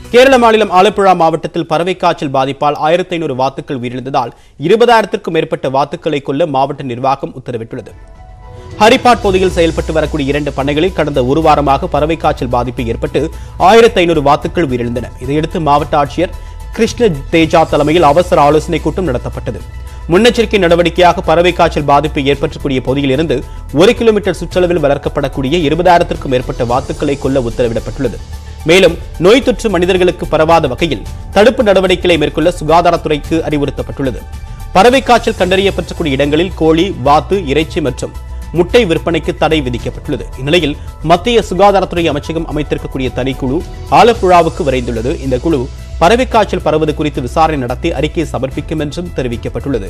கேரள மாநிலம் ஆலப்புழா மாவட்டத்தில் பறவை காய்ச்சல் பாதிப்பால் ஆயிரத்தி ஐநூறு வாத்துக்கள் உயிரிழந்ததால் இருபதாயிரத்திற்கும் மேற்பட்ட வாத்துக்களை கொல்ல மாவட்ட நிர்வாகம் உத்தரவிட்டுள்ளது ஹரிப்பாட் பகுதியில் செயல்பட்டு வரக்கூடிய இரண்டு பண்ணைகளில் கடந்த ஒரு வாரமாக பறவை காய்ச்சல் பாதிப்பு ஏற்பட்டு ஆயிரத்தி ஐநூறு வாத்துக்கள் உயிரிழந்தன இதையடுத்து மாவட்ட ஆட்சியர் கிருஷ்ண தேஜா தலைமையில் அவசர ஆலோசனை கூட்டம் நடத்தப்பட்டது முன்னெச்சரிக்கை நடவடிக்கையாக பறவை காய்ச்சல் பாதிப்பு ஏற்பட்டக்கூடிய பகுதியில் இருந்து ஒரு கிலோமீட்டர் சுற்றளவில் வளர்க்கப்படக்கூடிய இருபதாயிரத்திற்கும் மேற்பட்ட வாத்துக்களை கொல்ல உத்தரவிடப்பட்டுள்ளது மேலும் நோய் தொற்று மனிதர்களுக்கு பரவாத வகையில் தடுப்பு நடவடிக்கைகளை மேற்கொள்ள சுகாதாரத்துறைக்கு அறிவுறுத்தப்பட்டுள்ளது பறவை காய்ச்சல் கண்டறியப்பட்டக்கூடிய இடங்களில் கோழி வாத்து இறைச்சி மற்றும் முட்டை விற்பனைக்கு தடை விதிக்கப்பட்டுள்ளது இந்நிலையில் மத்திய சுகாதாரத்துறை அமைச்சகம் அமைத்திருக்கக்கூடிய தனிக்குழு ஆலப்புழாவுக்கு விரைந்துள்ளது இந்த குழு பறவை காய்ச்சல் பரவது குறித்து விசாரணை நடத்தி அறிக்கை சமர்ப்பிக்கும் என்றும் தெரிவிக்கப்பட்டுள்ளது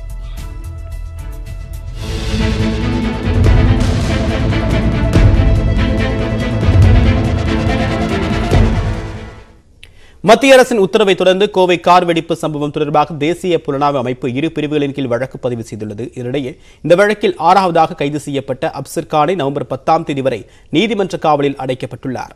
மத்திய அரசின் உத்தரவை தொடர்ந்து கோவை கார் வெடிப்பு சம்பவம் தொடர்பாக தேசிய புலனாய்வு அமைப்பு இரு பிரிவுகளின் கீழ் வழக்கு பதிவு செய்துள்ளது இதனிடையே இந்த வழக்கில் ஆறாவதாக கைது செய்யப்பட்ட அப்சர் கானை நவம்பர் பத்தாம் தேதி வரை நீதிமன்ற காவலில் அடைக்கப்பட்டுள்ளார்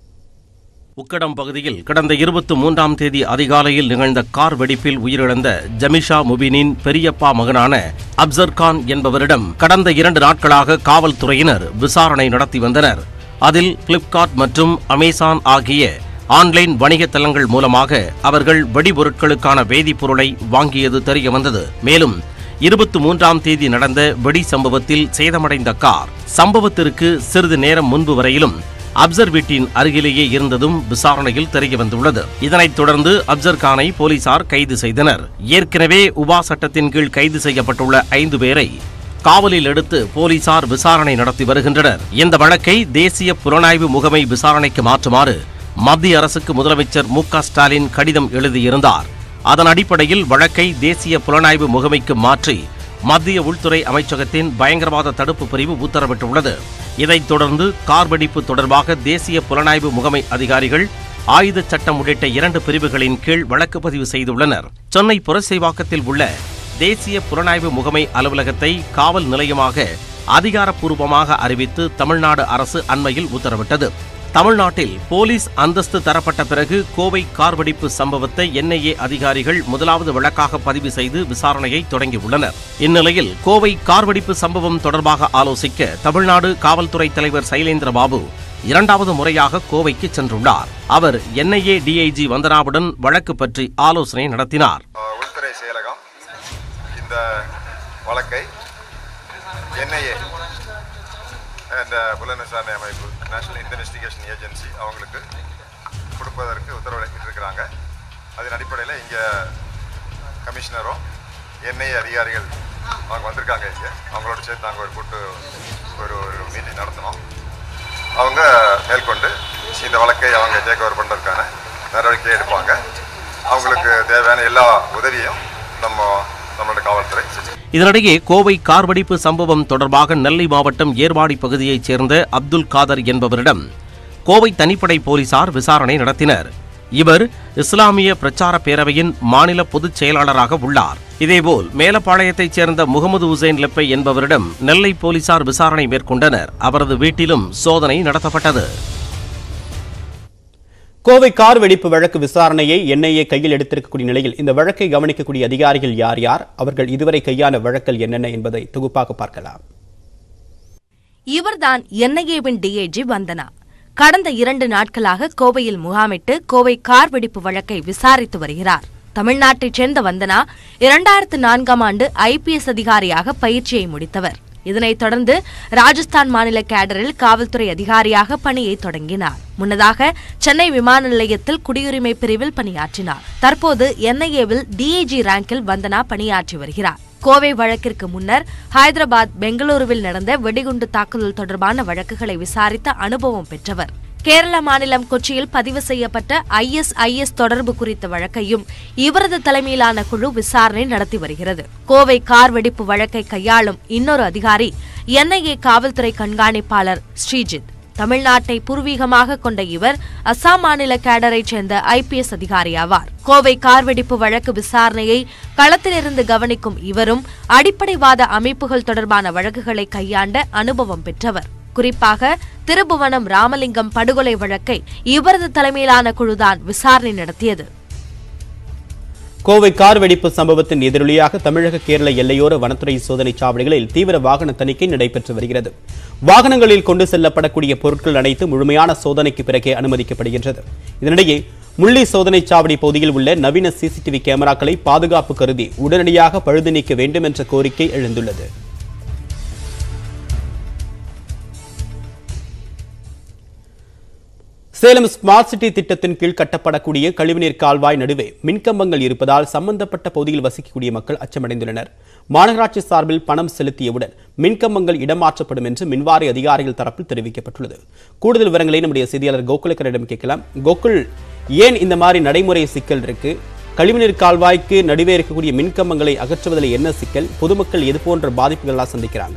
உக்கடம் பகுதியில் கடந்த இருபத்தி மூன்றாம் தேதி அதிகாலையில் நிகழ்ந்த கார் வெடிப்பில் உயிரிழந்த ஜமிஷா முபினின் பெரியப்பா மகனான அப்சர் கான் என்பவரிடம் கடந்த இரண்டு நாட்களாக காவல்துறையினர் விசாரணை நடத்தி வந்தனர் அதில் பிளிப்கார்ட் மற்றும் அமேசான் ஆகிய ஆன்லைன் வணிக தளங்கள் மூலமாக அவர்கள் வெடிபொருட்களுக்கான வேதிப்பொருளை வாங்கியது தெரிய வந்தது மேலும் இருபத்தி மூன்றாம் தேதி நடந்த வெடி சம்பவத்தில் சேதமடைந்த கார் சம்பவத்திற்கு சிறிது நேரம் முன்பு வரையிலும் அப்சர் வீட்டின் அருகிலேயே இருந்ததும் விசாரணையில் தெரிய வந்துள்ளது இதனைத் தொடர்ந்து அப்சர் கானை போலீசார் கைது செய்தனர் ஏற்கனவே உபா சட்டத்தின் கீழ் கைது செய்யப்பட்டுள்ள ஐந்து பேரை காவலில் எடுத்து போலீசார் விசாரணை நடத்தி வருகின்றனர் இந்த வழக்கை தேசிய புலனாய்வு முகமை விசாரணைக்கு மாற்றுமாறு மத்திய அரசுக்கு முதலமைச்சர் மு க ஸ்டாலின் கடிதம் எழுதியிருந்தார் அதன் அடிப்படையில் வழக்கை தேசிய புலனாய்வு முகமைக்கு மாற்றி மத்திய உள்துறை அமைச்சகத்தின் பயங்கரவாத தடுப்பு பிரிவு உத்தரவிட்டுள்ளது இதைத் தொடர்ந்து கார் வெடிப்பு தொடர்பாக தேசிய புலனாய்வு முகமை அதிகாரிகள் ஆயுத சட்டம் உள்ளிட்ட இரண்டு பிரிவுகளின் கீழ் வழக்கு பதிவு செய்துள்ளனர் சென்னை புரசைவாக்கத்தில் உள்ள தேசிய புலனாய்வு முகமை அலுவலகத்தை காவல் நிலையமாக அதிகாரப்பூர்வமாக அறிவித்து தமிழ்நாடு அரசு அண்மையில் உத்தரவிட்டது தமிழ்நாட்டில் போலீஸ் அந்தஸ்து தரப்பட்ட பிறகு கோவை கார் வெடிப்பு சம்பவத்தை என்ஐஏ அதிகாரிகள் முதலாவது வழக்காக பதிவு செய்து விசாரணையை தொடங்கியுள்ளனர் இந்நிலையில் கோவை கார் வெடிப்பு சம்பவம் தொடர்பாக ஆலோசிக்க தமிழ்நாடு காவல்துறை தலைவர் சைலேந்திர பாபு இரண்டாவது முறையாக கோவைக்கு சென்றுள்ளார் அவர் என்ஐஏ டிஐஜி வந்தனாவுடன் வழக்கு பற்றி ஆலோசனை நடத்தினார் உள்துறை செயலகம் இந்த வழக்கை என்ஐஏ இந்த புலன் விசாரணை அமைப்பு நேஷனல் இன்வெஸ்டிகேஷன் ஏஜென்சி அவங்களுக்கு கொடுப்பதற்கு உத்தரவிட்டிருக்கிறாங்க அதன் அடிப்படையில் இங்கே கமிஷனரும் என்ஐஏ அதிகாரிகள் அவங்க வந்திருக்காங்க இங்கே அவங்களோட சேர்த்து நாங்கள் ஒரு கூட்டு ஒரு ஒரு மீட்டிங் நடத்தினோம் அவங்க மேற்கொண்டு இந்த வழக்கை அவங்க டேக் ஓவர் பண்ணுறதுக்கான நடவடிக்கை எடுப்பாங்க அவங்களுக்கு தேவையான எல்லா உதவியும் நம்ம நம்மளோட காவல்துறை செஞ்சு இதனிடையே கோவை கார் வெடிப்பு சம்பவம் தொடர்பாக நெல்லை மாவட்டம் ஏர்வாடி பகுதியைச் சேர்ந்த அப்துல் காதர் என்பவரிடம் கோவை தனிப்படை போலீசார் விசாரணை நடத்தினர் இவர் இஸ்லாமிய பிரச்சார பேரவையின் மாநில பொதுச் செயலாளராக உள்ளார் இதேபோல் மேலப்பாளையத்தைச் சேர்ந்த முகமது உசேன் லெப்பை என்பவரிடம் நெல்லை போலீசார் விசாரணை மேற்கொண்டனர் அவரது வீட்டிலும் சோதனை நடத்தப்பட்டது கோவை கார் வெடிப்பு வழக்கு விசாரணையை என்ஐஏ கையில் எடுத்திருக்கக்கூடிய நிலையில் இந்த வழக்கை கவனிக்கக்கூடிய அதிகாரிகள் யார் யார் அவர்கள் இதுவரை கையான வழக்கல் என்னென்ன என்பதை தொகுப்பாக பார்க்கலாம் இவர்தான் என்ஐஏவின் டிஐஜி வந்தனா கடந்த இரண்டு நாட்களாக கோவையில் முகாமிட்டு கோவை கார் வெடிப்பு வழக்கை விசாரித்து வருகிறார் தமிழ்நாட்டைச் சேர்ந்த வந்தனா இரண்டாயிரத்து நான்காம் ஆண்டு ஐபிஎஸ் அதிகாரியாக பயிற்சியை முடித்தவர் இதனைத் தொடர்ந்து ராஜஸ்தான் மாநில கேடரில் காவல்துறை அதிகாரியாக பணியை தொடங்கினார் முன்னதாக சென்னை விமான நிலையத்தில் குடியுரிமை பிரிவில் பணியாற்றினார் தற்போது என்ஐஏவில் டிஐஜி ரேங்கில் வந்தனா பணியாற்றி வருகிறார் கோவை வழக்கிற்கு முன்னர் ஹைதராபாத் பெங்களூருவில் நடந்த வெடிகுண்டு தாக்குதல் தொடர்பான வழக்குகளை விசாரித்த அனுபவம் பெற்றவர் கேரள மாநிலம் கொச்சியில் பதிவு செய்யப்பட்ட ஐஎஸ்ஐஎஸ் தொடர்பு குறித்த வழக்கையும் இவரது தலைமையிலான குழு விசாரணை நடத்தி வருகிறது கோவை கார் வெடிப்பு வழக்கை கையாளும் இன்னொரு அதிகாரி என்ஐஏ காவல்துறை கண்காணிப்பாளர் ஸ்ரீஜித் தமிழ்நாட்டை பூர்வீகமாக கொண்ட இவர் அசாம் மாநில கேடரைச் சேர்ந்த ஐபிஎஸ் அதிகாரி ஆவார் கோவை கார் வெடிப்பு வழக்கு விசாரணையை களத்திலிருந்து கவனிக்கும் இவரும் அடிப்படைவாத அமைப்புகள் தொடர்பான வழக்குகளை கையாண்ட அனுபவம் பெற்றவர் குறிப்பாக திருபுவனம் ராமலிங்கம் படுகொலை வழக்கை இவரது தலைமையிலான குழுதான் விசாரணை நடத்தியது கோவை கார் வெடிப்பு சம்பவத்தின் எதிரொலியாக தமிழக கேரள எல்லையோர வனத்துறை சோதனைச் சாவடிகளில் தீவிர வாகன தணிக்கை நடைபெற்று வருகிறது வாகனங்களில் கொண்டு செல்லப்படக்கூடிய பொருட்கள் அனைத்து முழுமையான சோதனைக்கு பிறகே அனுமதிக்கப்படுகின்றது இதனிடையே முள்ளி சோதனைச் சாவடி பகுதியில் உள்ள நவீன சிசிடிவி கேமராக்களை பாதுகாப்பு கருதி உடனடியாக பழுது நீக்க வேண்டும் என்ற கோரிக்கை எழுந்துள்ளது சேலம் ஸ்மார்ட் சிட்டி திட்டத்தின் கீழ் கட்டப்படக்கூடிய கழிவுநீர் கால்வாய் நடுவே மின்கம்பங்கள் இருப்பதால் சம்பந்தப்பட்ட பகுதியில் வசிக்கக்கூடிய மக்கள் அச்சமடைந்துள்ளனர் மாநகராட்சி சார்பில் பணம் செலுத்தியவுடன் மின்கம்பங்கள் இடமாற்றப்படும் என்று மின்வாரிய அதிகாரிகள் தரப்பில் தெரிவிக்கப்பட்டுள்ளது கூடுதல் விவரங்களை நம்முடைய செய்தியாளர் கோகுலக்கரிடம் கேட்கலாம் கோகுல் ஏன் இந்த மாதிரி நடைமுறை சிக்கல் இருக்கு கழிவுநீர் கால்வாய்க்கு நடுவே இருக்கக்கூடிய மின்கம்பங்களை அகற்றுவதில் என்ன சிக்கல் பொதுமக்கள் எது போன்ற பாதிப்புகள்லாம் சந்திக்கிறாங்க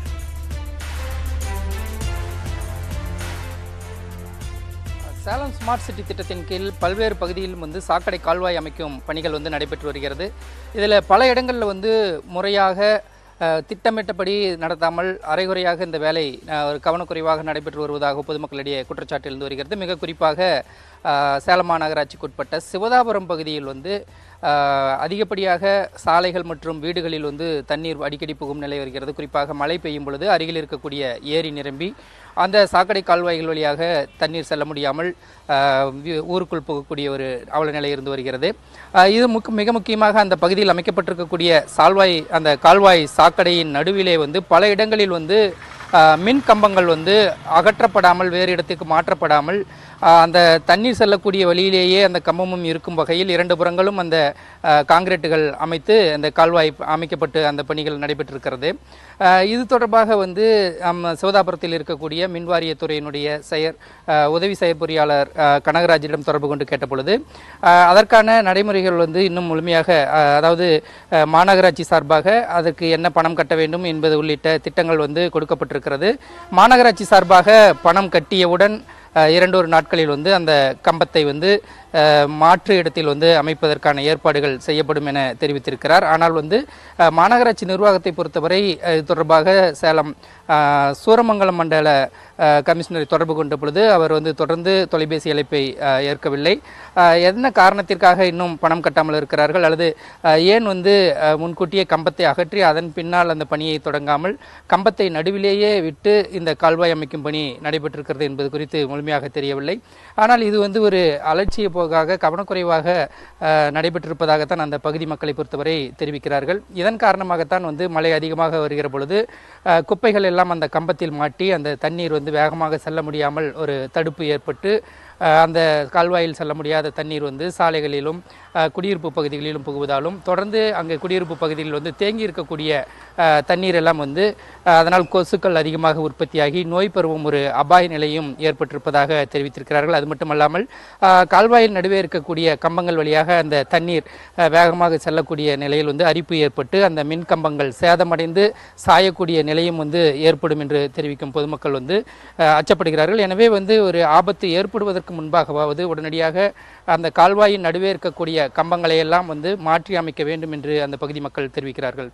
சேலம் ஸ்மார்ட் சிட்டி திட்டத்தின் கீழ் பல்வேறு பகுதியிலும் வந்து சாக்கடை கால்வாய் அமைக்கும் பணிகள் வந்து நடைபெற்று வருகிறது இதில் பல இடங்களில் வந்து முறையாக அஹ், திட்டமிட்டபடி நடத்தாமல் அரைகுறையாக இந்த வேலை அஹ், ஒரு கவனக்குறைவாக நடைபெற்று வருவதாக பொதுமக்களிடையே குற்றச்சாட்டு இருந்து வருகிறது மிக குறிப்பாக அஹ், சேலம் மாநகராட்சிக்கு உட்பட்ட சிவதாபுரம் பகுதியில் வந்து அஹ், அதிகப்படியாக சாலைகள் மற்றும் வீடுகளில் வந்து தண்ணீர் அடிக்கடி புகும் நிலை வருகிறது குறிப்பாக மழை பெய்யும் பொழுது அருகில் இருக்கக்கூடிய ஏரி நிரம்பி அந்த சாக்கடை கால்வாய்கள் வழியாக தண்ணீர் செல்ல முடியாமல் அஹ், வி- ஊருக்குள் போகக்கூடிய ஒரு அவல நிலை இருந்து வருகிறது அஹ், இது முக்க மிக முக்கியமாக அந்த பகுதியில் அமைக்கப்பட்டிருக்கக்கூடிய சால்வாய் அந்த கால்வாய் சாக்கடையின் நடுவிலே வந்து பல இடங்களில் வந்து அஹ், மின் கம்பங்கள் வந்து அகற்றப்படாமல் வேறு இடத்துக்கு மாற்றப்படாமல் அஹ், அந்த தண்ணீர் செல்லக்கூடிய வழியிலேயே அந்த கம்பமும் இருக்கும் வகையில் இரண்டு புறங்களும் அந்த அஹ், காங்கிரீட்டுகள் அமைத்து அந்த கால்வாய் அமைக்கப்பட்டு அந்த பணிகள் நடைபெற்றிருக்கிறது அஹ், இது தொடர்பாக வந்து நம்ம சிவதாபுரத்தில் இருக்கக்கூடிய மின்வாரியத்துறையினுடைய செயற் அஹ், உதவி செயற் பொறியாளர் அஹ், கனகராஜிடம் தொடர்பு கொண்டு கேட்டபொழுது அஹ், அதற்கான நடைமுறைகள் வந்து இன்னும் முழுமையாக அஹ், அதாவது அஹ், மாநகராட்சி சார்பாக அதற்கு என்ன பணம் கட்ட வேண்டும் என்பது உள்ளிட்ட திட்டங்கள் வந்து கொடுக்கப்பட்டிருக்கிறது மாநகராட்சி சார்பாக பணம் கட்டியவுடன் அஹ், இரண்டொரு நாட்களில் வந்து அந்த கம்பத்தை வந்து அஹ், மாற்று இடத்தில் வந்து அமைப்பதற்கான ஏற்பாடுகள் செய்யப்படும் என தெரிவித்திருக்கிறார் ஆனால் வந்து அஹ், மாநகராட்சி நிர்வாகத்தை பொறுத்தவரை அஹ், இது தொடர்பாக சேலம் அஹ், சூரமங்கலம் மண்டல அஹ், கமிஷனரை தொடர்பு கொண்ட பொழுது அவர் வந்து தொடர்ந்து தொலைபேசி அழைப்பை அஹ், ஏற்கவில்லை அஹ், என்ன காரணத்திற்காக இன்னும் பணம் கட்டாமல் இருக்கிறார்கள் அல்லது அஹ், ஏன் வந்து அஹ், முன்கூட்டியே கம்பத்தை அகற்றி அதன் பின்னால் அந்த பணியை தொடங்காமல் கம்பத்தை நடுவிலேயே விட்டு இந்த கால்வாய் அமைக்கும் பணி நடைபெற்றிருக்கிறது என்பது குறித்து முழுமையாக தெரியவில்லை ஆனால் இது வந்து ஒரு அலட்சிய போக்காக கவனக்குறைவாக அஹ், நடைபெற்றிருப்பதாகத்தான் அந்த பகுதி மக்களை பொறுத்தவரை தெரிவிக்கிறார்கள் இதன் காரணமாகத்தான் வந்து மழை அதிகமாக வருகிற பொழுது அஹ், குப்பைகள் எல்லாம் அந்த கம்பத்தில் மாட்டி அந்த தண்ணீர் வந்து வேகமாக செல்ல முடியாமல் ஒரு தடுப்பு ஏற்பட்டு அஹ், அந்த கால்வாயில் செல்ல முடியாத தண்ணீர் வந்து சாலைகளிலும் அஹ், குடியிருப்பு பகுதிகளிலும் புகுவதாலும் தொடர்ந்து அங்கே குடியிருப்பு பகுதியில் வந்து தேங்கி இருக்கக்கூடிய அஹ், தண்ணீர் எல்லாம் வந்து அஹ், அதனால் கொசுக்கள் அதிகமாக உற்பத்தியாகி நோய் பருவம் ஒரு அபாய நிலையும் ஏற்பட்டிருப்பதாக தெரிவித்திருக்கிறார்கள் அது மட்டுமல்லாமல் அஹ், கால்வாயில் நடுவே இருக்கக்கூடிய கம்பங்கள் வழியாக அந்த தண்ணீர் அஹ், வேகமாக செல்லக்கூடிய நிலையில் வந்து அரிப்பு ஏற்பட்டு அந்த மின் கம்பங்கள் சேதமடைந்து சாயக்கூடிய நிலையும் வந்து ஏற்படும் என்று தெரிவிக்கும் பொதுமக்கள் வந்து அஹ், அச்சப்படுகிறார்கள் எனவே வந்து ஒரு ஆபத்து ஏற்படுவதற்கு முன்பாகவாவது உடனடியாக அந்த கால்வாயின் நடுவே இருக்கக்கூடிய கம்பங்களை எல்லாம் வந்து மாற்றி அமைக்க வேண்டும் என்று அந்த பகுதி மக்கள் தெரிவிக்கிறார்கள்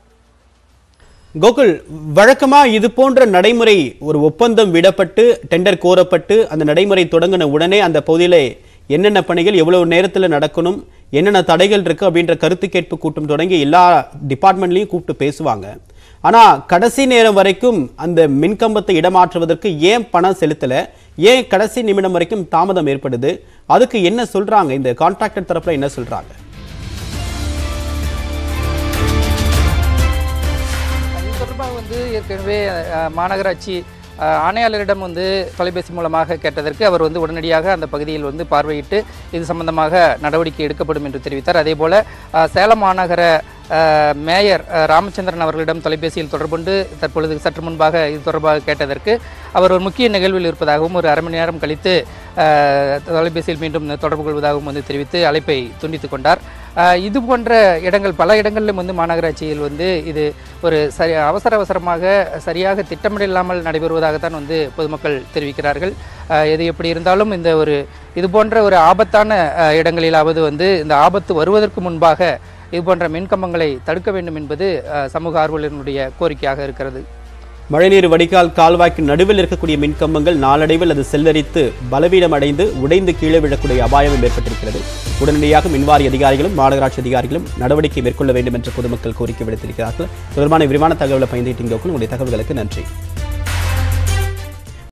கோகுல் வழக்கமா இது போன்ற நடைமுறை ஒரு ஒப்பந்தம் விடப்பட்டு டெண்டர் கோரப்பட்டு அந்த நடைமுறை தொடங்கின உடனே அந்த பகுதியில என்னென்ன பணிகள் எவ்வளவு நேரத்தில் நடக்கணும் என்னென்ன தடைகள் இருக்கு அப்படின்ற கருத்து கேட்பு கூட்டம் தொடங்கி எல்லா டிபார்ட்மெண்ட்லையும் கூப்பிட்டு பேசுவாங்க ஆனா கடைசி நேரம் வரைக்கும் அந்த மின்கம்பத்தை இடமாற்றுவதற்கு ஏன் பணம் செலுத்தல ஏன் கடைசி நிமிடம் வரைக்கும் தாமதம் ஏற்படுது அதுக்கு என்ன சொல்றாங்க இந்த கான்ட்ராக்டர் தரப்புல என்ன சொல்றாங்க இது தொடர்பாக வந்து ஏற்கனவே அஹ், மாநகராட்சி அஹ், ஆணையாளரிடம் வந்து தொலைபேசி மூலமாக கேட்டதற்கு அவர் வந்து உடனடியாக அந்த பகுதியில் வந்து பார்வையிட்டு இது சம்பந்தமாக நடவடிக்கை எடுக்கப்படும் என்று தெரிவித்தார் அதேபோல அஹ், சேலம் மாநகர அஹ், மேயர் அஹ், ராமச்சந்திரன் அவர்களிடம் தொலைபேசியில் தொடர்புண்டு தற்பொழுது சற்று முன்பாக இது தொடர்பாக கேட்டதற்கு அவர் ஒரு முக்கிய நிகழ்வில் இருப்பதாகவும் ஒரு அரை மணி நேரம் கழித்து அஹ், தொலைபேசியில் மீண்டும் தொடர்பு கொள்வதாகவும் வந்து தெரிவித்து அழைப்பை துண்டித்துக் கொண்டார் அஹ், இது போன்ற இடங்கள் பல இடங்களிலும் வந்து மாநகராட்சியில் வந்து இது ஒரு சரி அவசர அவசரமாக சரியாக திட்டமிடலாமல் நடைபெறுவதாகத்தான் வந்து பொதுமக்கள் தெரிவிக்கிறார்கள் அஹ், எது எப்படி இருந்தாலும் இந்த ஒரு இது போன்ற ஒரு ஆபத்தான அஹ், இடங்களிலாவது வந்து இந்த ஆபத்து வருவதற்கு முன்பாக இது போன்ற மின்கம்பங்களை தடுக்க வேண்டும் என்பது அஹ், சமூக ஆர்வலர்களுடைய கோரிக்கையாக இருக்கிறது மழைநீர் வடிகால் கால்வாய்க்கு நடுவில் இருக்கக்கூடிய மின்கம்பங்கள் நாளடைவில் அது செல்லரித்து பலவீனம் அடைந்து உடைந்து கீழே விழக்கூடிய அபாயமும் ஏற்பட்டிருக்கிறது உடனடியாக மின்வாரிய அதிகாரிகளும் மாநகராட்சி அதிகாரிகளும் நடவடிக்கை மேற்கொள்ள வேண்டும் என்று பொதுமக்கள் கோரிக்கை விடுத்திருக்கிறார்கள் தொடர்பான விரிவான தகவலை பயந்துட்டு உங்களுடைய தகவல்களுக்கு நன்றி